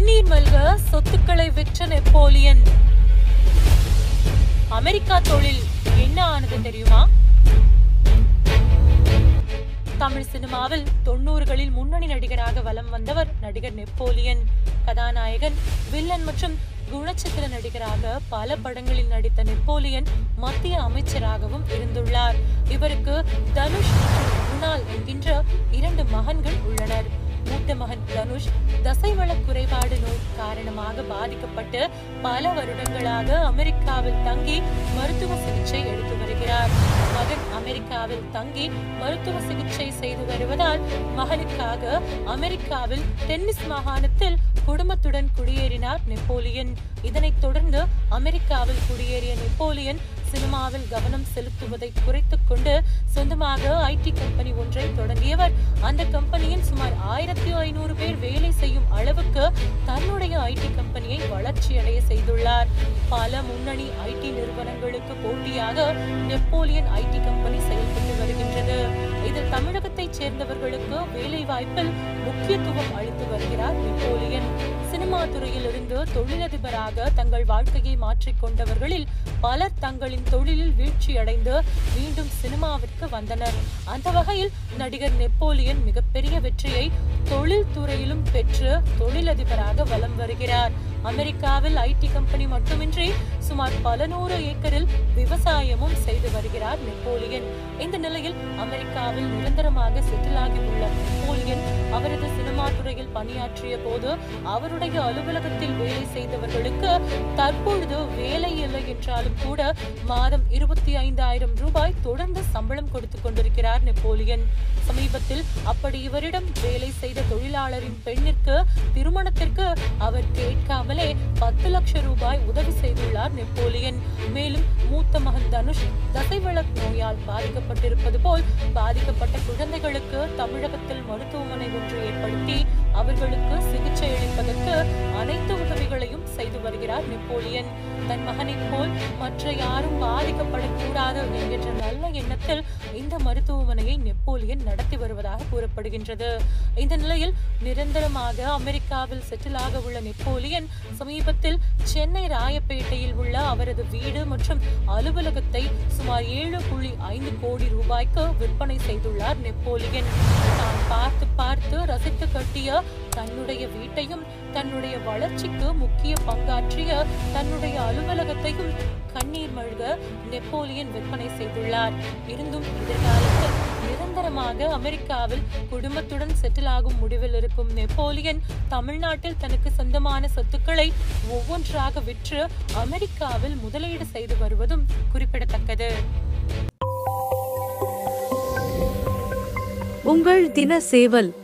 கண்ணீர் மல்க சொத்துக்களை விற்ற நெப்போலியன் அமெரிக்கா தொழில் என்ன ஆனது தெரியுமா தமிழ் சினிமாவில் தொண்ணூறுகளில் முன்னணி நடிகராக வலம் வந்தவர் நடிகர் நெப்போலியன் கதாநாயகன் வில்லன் மற்றும் குணச்சித்திர நடிகராக பல படங்களில் நடித்த நெப்போலியன் மத்திய அமைச்சராகவும் இருந்துள்ளார் இவருக்கு தனுஷ் மற்றும் குணால் என்கின்ற இரண்டு மகன்கள் உள்ளனர் மூத்த மகன் தனுஷ் தசைவள குறைபாடு நோய் காரணமாக பாதிக்கப்பட்டு பல வருடங்களாக அமெரிக்காவில் தங்கி மருத்துவ சிகிச்சை எடுத்து வருகிறார் மகன் அமெரிக்காவில் தங்கி மருத்துவ சிகிச்சை செய்து வருவதால் மகனுக்காக அமெரிக்காவில் டென்னிஸ் மாகாணத்தில் குடும்பத்துடன் குடியேறினார் நெப்போலியன் இதனைத் தொடர்ந்து அமெரிக்காவில் குடியேறிய நெப்போலியன் சினிமாவில் கவனம் செலுத்துவதை குறைத்துக் கொண்டு சொந்தமாக ஐடி கம்பெனி ஒன்றை தொடங்கியவர் அந்த கம்பெனியில் சுமார் ஆயிரத்தி ஐநூறு பேர் வேலை செய்யும் அளவுக்கு தன்னுடைய ஐடி கம்பெனியை வளர்ச்சியடைய செய்துள்ளார் பல முன்னணி ஐடி நிறுவனங்களுக்கு போட்டியாக நெப்போலியன் ஐடி கம்பெனி செயல்பட்டு வருகின்றது இதில் தமிழகத்தைச் சேர்ந்தவர்களுக்கு வேலை வாய்ப்பில் முக்கியத்துவம் அளித்து வருகிறார் நெப்போலியன் சினிமா துறையில் இருந்து தொழிலதிபராக தங்கள் வாழ்க்கையை மாற்றிக் கொண்டவர்களில் பலர் தங்களின் தொழிலில் வீழ்ச்சியடைந்து மீண்டும் சினிமாவிற்கு வந்தனர் அந்த வகையில் நடிகர் நெப்போலியன் மிகப்பெரிய வெற்றியை தொழில் துறையிலும் பெற்று தொழிலதிபராக வலம் வருகிறார் அமெரிக்காவில் ஐடி கம்பெனி மட்டுமின்றி சுமார் பல நூறு ஏக்கரில் விவசாயமும் செய்து வருகிறார் நெப்போலியன் இந்த நிலையில் அமெரிக்காவில் நிரந்தரமாக செட்டில் ஆகியுள்ள நெப்போலியன் அவரது சினிமா துறையில் பணியாற்றிய போது அவருடைய அலுவலகத்தில் வேலை செய்தவர்களுக்கு தற்பொழுது வேலை இல்லை என்றாலும் கூட மாதம் இருபத்தி ஐந்தாயிரம் ரூபாய் தொடர்ந்து சம்பளம் கொடுத்துக் கொண்டிருக்கிறார் நெப்போலியன் சமீபத்தில் அப்படி இவரிடம் வேலை செய்த தொழிலாளரின் பெண்ணிற்கு திருமணத்திற்கு அவர் கேட்காமலே பத்து லட்சம் ரூபாய் உதவி செய்துள்ளார் நெப்போலியன் மேலும் மூத்த மகன் தனுஷ் தசைவள நோயால் பாதிக்கப்பட்டிருப்பது போல் பாதிக்கப்பட்ட குழந்தைகளுக்கு தமிழகத்தில் மருத்துவமனை ஒன்று ஏற்படுத்தி அவர்களுக்கு சிகிச்சை அளிப்பதற்கு அனைத்து உதவிகளையும் செய்து வருகிறார் நெப்போலியன் தன் மகனைப் போல் மற்ற யாரும் பாதிக்கப்படக்கூடாது என்கின்ற நல்ல எண்ணத்தில் இந்த மருத்துவமனையை நெப்போலியன் நடத்தி வருவதாக கூறப்படுகின்றது இந்த நிலையில் நிரந்தரமாக அமெரிக்காவில் செட்டில் ஆக உள்ள நெப்போலியன் சமீபத்தில் சென்னை ராயப்பேட்டையில் உள்ள அவரது வீடு மற்றும் அலுவலகத்தை சுமார் ஏழு புள்ளி ஐந்து கோடி ரூபாய்க்கு விற்பனை செய்துள்ளார் நெப்போலியன் தான் பார்த்து பார்த்து ரசித்து கட்டிய தன்னுடைய வீட்டையும் தன்னுடைய வளர்ச்சிக்கு முக்கிய பங்காற்றிய தன்னுடைய அலுவலகத்தையும் கண்ணீர் மழ்க நெப்போலியன் விற்பனை செய்துள்ளார் இருந்தும் எதிர்காலத்தில் நிரந்தரமாக அமெரிக்காவில் குடும்பத்துடன் செட்டில் ஆகும் முடிவில் இருக்கும் நெப்போலியன் தமிழ்நாட்டில் தனக்கு சொந்தமான சொத்துக்களை ஒவ்வொன்றாக விற்று அமெரிக்காவில் முதலீடு செய்து வருவதும் குறிப்பிடத்தக்கது உங்கள் தின சேவல்